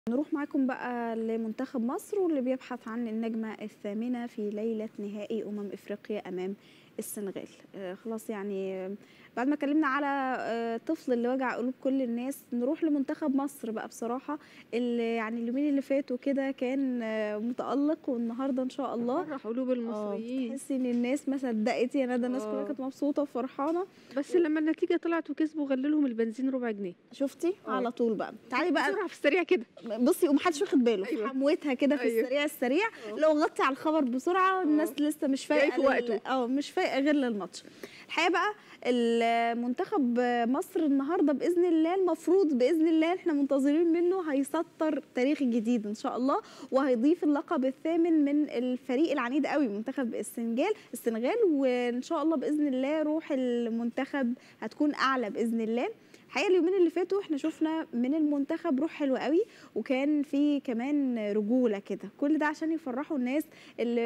نروح معاكم بقى لمنتخب مصر واللي بيبحث عن النجمة الثامنة في ليلة نهائي أمم إفريقيا أمام السنغال آه خلاص يعني آه، بعد ما اتكلمنا على آه طفل اللي وجع قلوب كل الناس نروح لمنتخب مصر بقى بصراحة اللي يعني اليومين اللي فاتوا كده كان آه متألق والنهاردة إن شاء الله فرح قلوب اه المصريين تحسي ان الناس ما صدقت يا ندى الناس كلها آه. كانت مبسوطه وفرحانه بس لما النتيجه طلعت وكسبوا غلوا لهم البنزين ربع جنيه شفتي آه. على طول بقى تعالي بقى بسرعه في السريع كده بصي ومحدش واخد باله أيوة. حموتها كده في أيوة. السريع السريع آه. لو غطي على الخبر بسرعه الناس لسه مش جاي فايقه في لل- وقته. اه مش فايقه غير للماتش الحقيقه بقى المنتخب مصر النهارده باذن الله المفروض باذن الله احنا منتظرين منه هيسطر تاريخ جديد ان شاء الله وهيضيف اللقب الثامن من الفريق العنيد قوي منتخب السنغال السنغال وان شاء الله باذن الله روح المنتخب هتكون اعلى باذن الله الحقيقه اليومين اللي فاتوا احنا شفنا من المنتخب روح حلوه قوي وكان في كمان رجوله كده كل ده عشان يفرحوا الناس اللي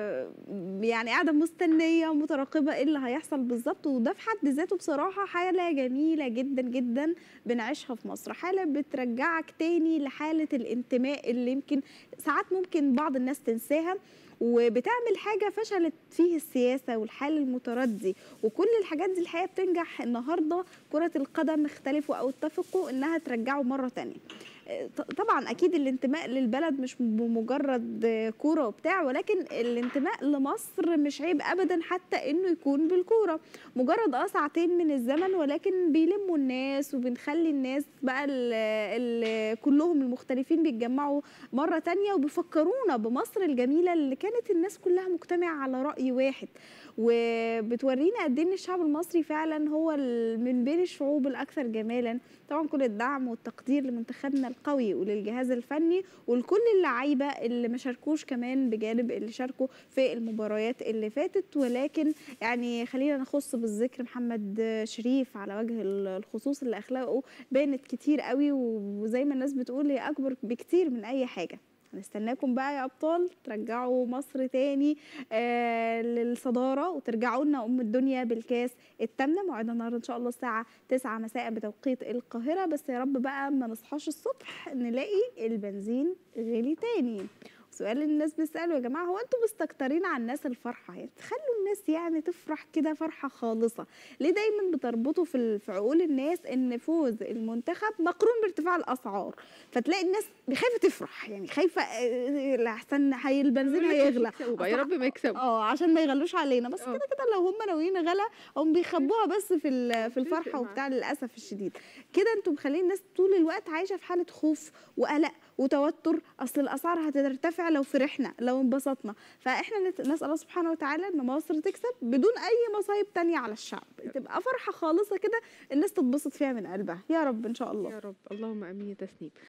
يعني قاعده مستنيه مترقبه ايه اللي هيحصل بالظبط وده في حد ذاته بصراحه حاله جميله جدا جدا بنعيشها في مصر حاله بترجعك تاني لحاله الانتماء اللي يمكن ساعات ممكن بعض الناس تنساها وبتعمل حاجه فشلت فيه السياسه والحال المتردي وكل الحاجات دي الحقيقه بتنجح النهارده كره القدم اختلفوا او اتفقوا انها ترجعه مره تانية ط- طبعا اكيد الانتماء للبلد مش بمجرد كوره وبتاع ولكن الانتماء لمصر مش عيب ابدا حتى انه يكون بالكوره مجرد اه ساعتين من الزمن ولكن بيلموا الناس وبنخلي الناس بقى ال ال كلهم المختلفين بيتجمعوا مره تانية وبيفكرونا بمصر الجميله اللي كانت الناس كلها مجتمعه على راي واحد وبتورينا قد ايه ان الشعب المصري فعلا هو ال- من بين الشعوب الاكثر جمالا طبعا كل الدعم والتقدير لمنتخبنا القوي وللجهاز الفني ولكل اللعيبه اللي ما شاركوش كمان بجانب اللي شاركوا في المباريات اللي فاتت ولكن يعني خلينا نخص بالذكر محمد شريف على وجه الخصوص اللي اخلاقه بانت كتير قوي وزي ما الناس بتقول هي اكبر بكتير من اي حاجه هنستناكم بقى يا ابطال ترجعوا مصر تاني آه للصداره وترجعوا لنا ام الدنيا بالكاس الثامنه موعدنا النهارده ان شاء الله الساعه 9 مساء بتوقيت القاهره بس يا رب بقى ما نصحاش الصبح نلاقي البنزين غلي تاني سؤال اللي الناس بيسالوا يا جماعه هو انتوا مستكترين على الناس الفرحه يعني تخلوا الناس يعني تفرح كده فرحه خالصه ليه دايما بتربطوا في ال- في عقول الناس ان فوز المنتخب مقرون بارتفاع الاسعار فتلاقي الناس خايفه تفرح يعني خايفه آه، لحسن هي البنزين هيغلى يكسبوا بقى، يا رب ما يكسبوا اه عشان ما يغلوش علينا بس آه. كده كده لو هم ناويين غلا هم بيخبوها بس في ال- في بتفرق الفرحه معاك. وبتاع للاسف الشديد كده انتم مخلين الناس طول الوقت عايشه في حاله خوف وقلق وتوتر اصل الاسعار هترتفع لو فرحنا لو انبسطنا فاحنا نت- نسال الله سبحانه وتعالى ان مصر تكسب بدون اي مصايب تانية على الشعب تبقى فرحه خالصه كده الناس تتبسط فيها من قلبها يا رب ان شاء الله يا رب اللهم امين يا تسنيم